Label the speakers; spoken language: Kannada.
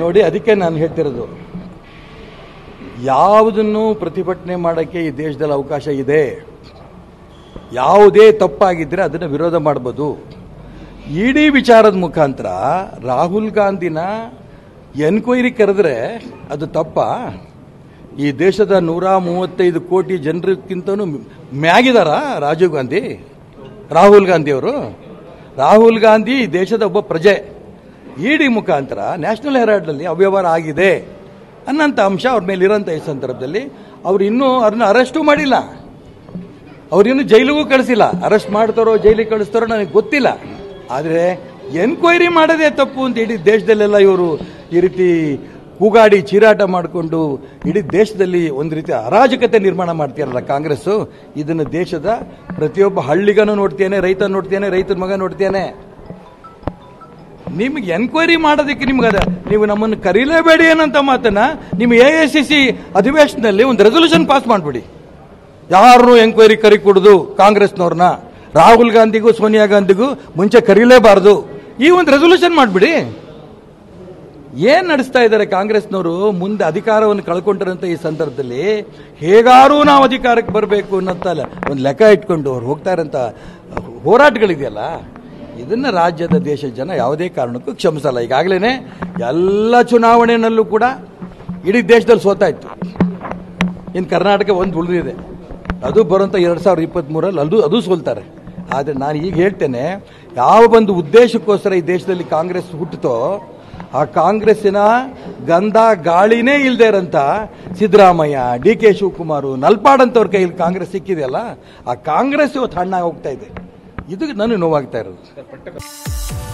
Speaker 1: ನೋಡಿ ಅದಕ್ಕೆ ನಾನು ಹೇಳ್ತಿರೋದು ಯಾವುದನ್ನು ಪ್ರತಿಭಟನೆ ಮಾಡೋಕ್ಕೆ ಈ ದೇಶದಲ್ಲಿ ಅವಕಾಶ ಇದೆ ಯಾವುದೇ ತಪ್ಪಾಗಿದ್ದರೆ ಅದನ್ನು ವಿರೋಧ ಮಾಡ್ಬೋದು ಇಡೀ ವಿಚಾರದ ಮುಖಾಂತರ ರಾಹುಲ್ ಗಾಂಧಿನ ಎನ್ಕ್ವೈರಿ ಕರೆದ್ರೆ ಅದು ತಪ್ಪಾ ಈ ದೇಶದ ನೂರ ಮೂವತ್ತೈದು ಕೋಟಿ ಜನರಿಗಿಂತನೂ ಮ್ಯಾಗಿದಾರ ರಾಜೀವ್ ಗಾಂಧಿ ರಾಹುಲ್ ಗಾಂಧಿ ಅವರು ರಾಹುಲ್ ಗಾಂಧಿ ಈ ದೇಶದ ಒಬ್ಬ ಪ್ರಜೆ ಇಡಿ ಮುಖಾಂತರ ನ್ಯಾಷನಲ್ ಹೆರಾಲ್ಡ್ನಲ್ಲಿ ಅವ್ಯವಹಾರ ಆಗಿದೆ ಅನ್ನೋಂಥ ಅಂಶ ಅವ್ರ ಮೇಲೆ ಇರೋಂಥ ಈ ಸಂದರ್ಭದಲ್ಲಿ ಅವ್ರು ಇನ್ನೂ ಅವ್ರನ್ನ ಅರೆಸ್ಟು ಮಾಡಿಲ್ಲ ಅವ್ರಿನ್ನೂ ಜೈಲಿಗೂ ಕಳಿಸಿಲ್ಲ ಅರೆಸ್ಟ್ ಮಾಡ್ತಾರೋ ಜೈಲಿಗೆ ಕಳಿಸ್ತಾರೋ ನನಗೆ ಗೊತ್ತಿಲ್ಲ ಆದರೆ ಎನ್ಕ್ವೈರಿ ಮಾಡೋದೇ ತಪ್ಪು ಅಂತ ಇಡೀ ದೇಶದಲ್ಲೆಲ್ಲ ಇವರು ಈ ರೀತಿ ಕೂಗಾಡಿ ಚೀರಾಟ ಮಾಡಿಕೊಂಡು ಇಡೀ ದೇಶದಲ್ಲಿ ಒಂದು ರೀತಿ ಅರಾಜಕತೆ ನಿರ್ಮಾಣ ಮಾಡ್ತೀರಲ್ಲ ಕಾಂಗ್ರೆಸ್ಸು ಇದನ್ನು ದೇಶದ ಪ್ರತಿಯೊಬ್ಬ ಹಳ್ಳಿಗನೂ ನೋಡ್ತೇನೆ ರೈತ ನೋಡ್ತೇನೆ ರೈತನ ಮಗ ನೋಡ್ತೇನೆ ನಿಮಗೆ ಎನ್ಕ್ವೈರಿ ಮಾಡೋದಕ್ಕೆ ನಿಮ್ಗೆ ಅದ ನೀವು ನಮ್ಮನ್ನು ಕರೀಲೇಬೇಡಿ ಅನ್ನೋಂಥ ಮಾತನ್ನ ನಿಮ್ಮ ಎ ಐ ಸಿ ಸಿ ಅಧಿವೇಶನದಲ್ಲಿ ಒಂದು ರೆಸೊಲ್ಯೂಷನ್ ಪಾಸ್ ಮಾಡಿಬಿಡಿ ಯಾರನ್ನೂ ಎಂಕ್ವೈರಿ ಕರಿ ಕೊಡುದು ಕಾಂಗ್ರೆಸ್ನವ್ರನ್ನ ರಾಹುಲ್ ಗಾಂಧಿಗೂ ಸೋನಿಯಾ ಗಾಂಧಿಗೂ ಮುಂಚೆ ಕರೀಲೇಬಾರದು ಈ ಒಂದು ರೆಸೊಲ್ಯೂಷನ್ ಮಾಡಿಬಿಡಿ ಏನ್ ನಡೆಸ್ತಾ ಇದ್ದಾರೆ ಕಾಂಗ್ರೆಸ್ನವರು ಮುಂದೆ ಅಧಿಕಾರವನ್ನು ಕಳ್ಕೊಂಡಿರೋಂಥ ಈ ಸಂದರ್ಭದಲ್ಲಿ ಹೇಗಾರೂ ನಾವು ಅಧಿಕಾರಕ್ಕೆ ಬರಬೇಕು ಅನ್ನೋಂಥ ಒಂದು ಲೆಕ್ಕ ಇಟ್ಕೊಂಡು ಅವ್ರು ಹೋಗ್ತಾ ಇರೋಂಥ ಹೋರಾಟಗಳಿದೆಯಲ್ಲ ಇದನ್ನ ರಾಜ್ಯದ ದೇಶದ ಜನ ಯಾವುದೇ ಕಾರಣಕ್ಕೂ ಕ್ಷಮಿಸಲ್ಲ ಈಗಾಗಲೇ ಎಲ್ಲ ಚುನಾವಣೆಯಲ್ಲೂ ಕೂಡ ಇಡೀ ದೇಶದಲ್ಲಿ ಸೋತಾಯ್ತು ಇನ್ನು ಕರ್ನಾಟಕ ಒಂದು ಉಳಿದಿದೆ ಅದು ಬರೋಂಥ ಎರಡು ಸಾವಿರದ ಇಪ್ಪತ್ತ್ಮೂರಲ್ಲಿ ಅದು ಅದು ಸೋಲ್ತಾರೆ ಆದರೆ ನಾನು ಈಗ ಹೇಳ್ತೇನೆ ಯಾವ ಒಂದು ಉದ್ದೇಶಕ್ಕೋಸ್ಕರ ಈ ದೇಶದಲ್ಲಿ ಕಾಂಗ್ರೆಸ್ ಹುಟ್ಟಿತೋ ಆ ಕಾಂಗ್ರೆಸ್ಸಿನ ಗಂಧ ಗಾಳಿನೇ ಇಲ್ಲದೆ ಇರೋಂಥ ಸಿದ್ದರಾಮಯ್ಯ ಡಿ ಕೆ ಶಿವಕುಮಾರ್ ನಲ್ಪಾಡ್ ಅಂತವ್ರ ಕೈಯಲ್ಲಿ ಕಾಂಗ್ರೆಸ್ ಸಿಕ್ಕಿದೆಯಲ್ಲ ಆ ಕಾಂಗ್ರೆಸ್ ಇವತ್ತು ಹಣ್ಣಾಗಿ ಹೋಗ್ತಾ ಇದೆ ಇದು ನನಗೆ ನೋವಾಗ್ತಾ ಇರೋದು